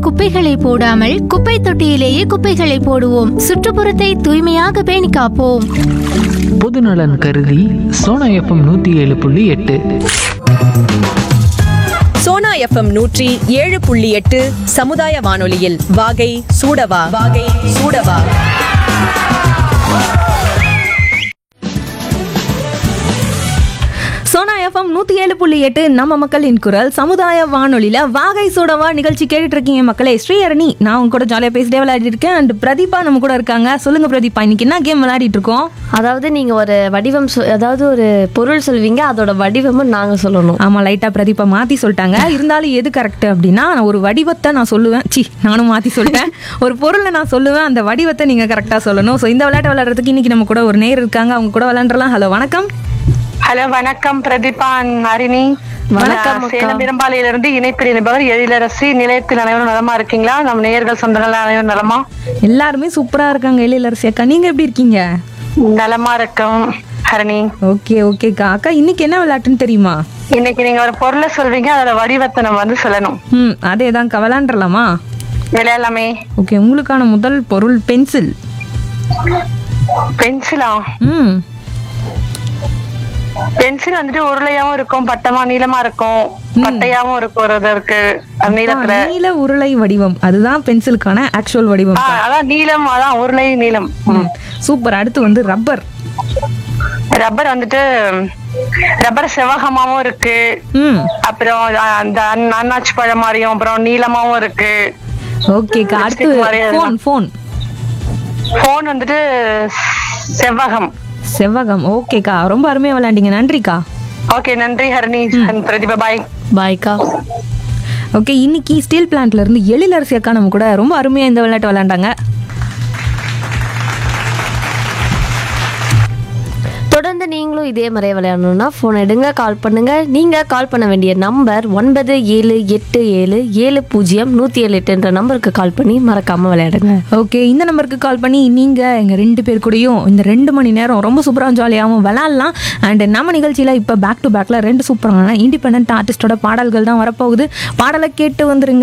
குப்பைகளை போடாமல் குப்பை தொட்டியிலேயே குப்பைகளை போடுவோம் சுற்றுப்புறத்தை தூய்மையாக பேணி காப்போம் பொதுநலன் கருதி சோனா எஃப்எம் நூற்றி ஏழு புள்ளி எட்டு சோனா எஃப்எம் நூற்றி ஏழு புள்ளி எட்டு சமுதாய வானொலியில் வாகை சூடவா வாகை சூடவா சோனா எஃப்எம் நூற்றி ஏழு புள்ளி எட்டு நம்ம மக்களின் குரல் சமுதாய வானொலியில் வாகை சூடவா நிகழ்ச்சி கேட்டுட்டு இருக்கீங்க மக்களே ஸ்ரீஹரணி நான் உங்க கூட ஜாலியாக பேசிட்டே விளையாடிட்டு இருக்கேன் அண்ட் பிரதீபா நம்ம கூட இருக்காங்க சொல்லுங்க பிரதீபா இன்னைக்கு என்ன கேம் விளையாடிட்டு இருக்கோம் அதாவது நீங்க ஒரு வடிவம் சொ- அதாவது ஒரு பொருள் சொல்வீங்க அதோட வடிவமும் நாங்க சொல்லணும் ஆமாம் லைட்டாக பிரதீபா மாற்றி சொல்லிட்டாங்க இருந்தாலும் எது கரெக்ட் அப்படின்னா நான் ஒரு வடிவத்தை நான் சொல்லுவேன் சி நானும் மாற்றி சொல்லிட்டேன் ஒரு பொருளை நான் சொல்லுவேன் அந்த வடிவத்தை நீங்கள் கரெக்டாக சொல்லணும் ஸோ இந்த விளையாட்டு விளையாடுறதுக்கு இன்னைக்கு நம்ம கூட ஒரு நேர் இருக்காங்க அவங்க கூட விளையாண்டுலாம் ஹலோ வணக்கம் ஹலோ வணக்கம் பிரதீபா ஹரிணி வணக்கம், நான் அக்கா. சேலம் பெரும்பாலையிலிருந்து இணைப்பில் இணைப்பவர் எழிலரசி நிலையத்தில் அனைவரும் நலமா இருக்கீங்களா நம்ம நேயர்கள் சொந்தங்கள் அனைவரும் நலமா எல்லாருமே சூப்பராக இருக்காங்க எழிலரசி அக்கா நீங்கள் எப்படி இருக்கீங்க நலமா இருக்கும் ஹரணி ஓகே ஓகேக்கா அக்கா இன்னைக்கு என்ன விளையாட்டுன்னு தெரியுமா இன்னைக்கு நீங்க ஒரு பொருளை சொல்வீங்க அதோட வடிவத்தை நம்ம வந்து சொல்லணும் ம் அதே தான் விளையாண்டுலாமா விளையாடலாமே ஓகே உங்களுக்கான முதல் பொருள் பென்சில் பென்சிலா ம் பென்சில் வந்துட்டு உருளையாவும் இருக்கும் பட்டமா நீளமா இருக்கும் பட்டையாவும் இருக்கும் ஒரு இது இருக்கு அது நீளத்துல நீல உருளை வடிவம் அதுதான் பென்சிலுக்கான ஆக்சுவல் வடிவம் ஆ, அதான் நீளம் அதான் உருளை நீளம் ம் சூப்பர் அடுத்து வந்து ரப்பர் ரப்பர் வந்துட்டு ரப்பர் செவகமாவும் இருக்கு ம் அப்புறம் அந்த அண்ணா- அண்ணாச்சி பழம் மாதிரியும் அப்புறம் நீளமாவும் இருக்கு ஓகேக்கா அடுத்து Lipstick மாதிரியே ஃபோன் ஃபோன் போன் வந்துட்டு செவ்வகம் செவ்வகம் ஓகேக்கா ரொம்ப அருமையாக விளையாண்டீங்க நன்றிக்கா ஓகே நன்றி ஹரணி பிரதிபா பாய் பாய்க்கா ஓகே இன்னைக்கு ஸ்டீல் பிளான்ட்ல இருந்து எழிலரசி அக்கா நம்ம கூட ரொம்ப அருமையாக இந்த விளையாட்டு விளையாண்டாங்க தொடர்ந்து நீங்களும் இதே மாதிரி விளையாடணும்னா ஃபோன் எடுங்க கால் பண்ணுங்க நீங்க கால் பண்ண வேண்டிய நம்பர் ஒன்பது ஏழு எட்டு ஏழு ஏழு பூஜ்ஜியம் நூத்தி ஏழு எட்டுன்ற நம்பருக்கு கால் பண்ணி மறக்காம விளையாடுங்க ஓகே இந்த நம்பருக்கு கால் பண்ணி நீங்கள் எங்கள் ரெண்டு பேர் கூடயும் இந்த ரெண்டு மணி நேரம் ரொம்ப சூப்பராக ஜாலியாகவும் விளாட்லாம் அண்ட் நம்ம நிகழ்ச்சியில் இப்போ பேக் டு பேக்கில் ரெண்டு சூப்பரான இண்டிபெண்ட் ஆர்டிஸ்டோட பாடல்கள் தான் வரப்போகுது பாடலை கேட்டு வந்துருங்க